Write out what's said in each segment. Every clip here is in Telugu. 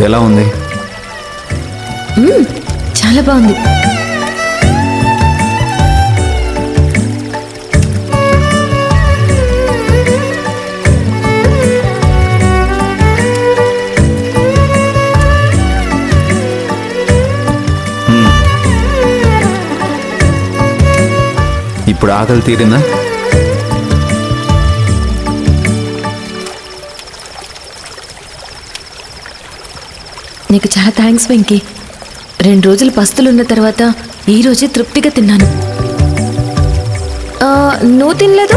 ఎలా ఉంది మ్మ్, చాలా బాగుంది ఇప్పుడు ఆకలి తీరిందా నీకు చాలా థ్యాంక్స్ వెంకీ రెండు రోజులు పస్తులున్న తర్వాత ఈ రోజే తృప్తిగా తిన్నాను ఆ, నువ్వు తినలేదు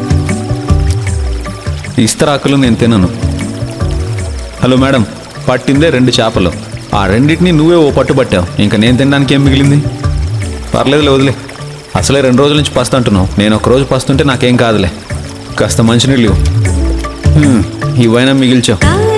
ఇస్తరాకులు నేను తినను హలో మేడం పట్టిందే రెండు చేపలు ఆ రెండింటిని నువ్వే ఓ పట్టు పట్టావు ఇంకా నేను తినడానికి ఏం మిగిలింది పర్లేదులే వదిలే అసలే రెండు రోజుల నుంచి పస్తు అంటున్నావు నేను ఒక రోజు పస్తుంటే నాకేం కాదులే కాస్త మంచినీళ్ళు ఇవ్వు. హ్మ్, ఇవైనా మిగిల్చావు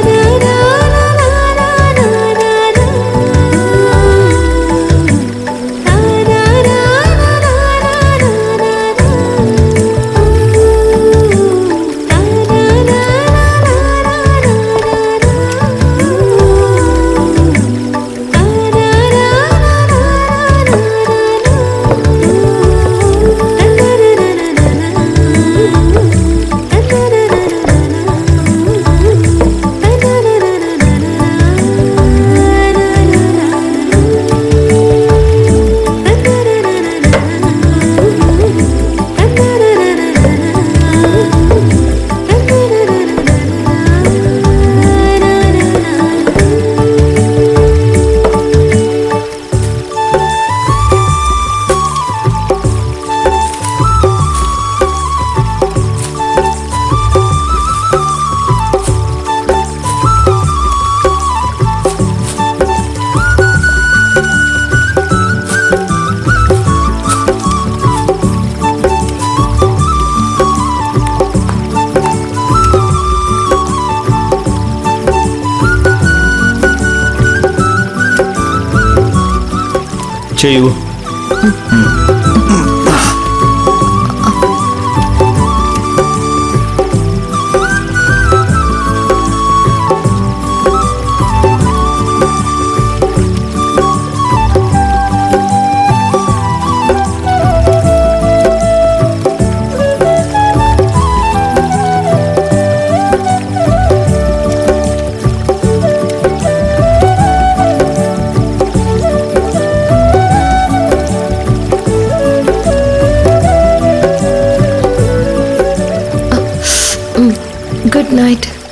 చేయు గుడ్ నైట్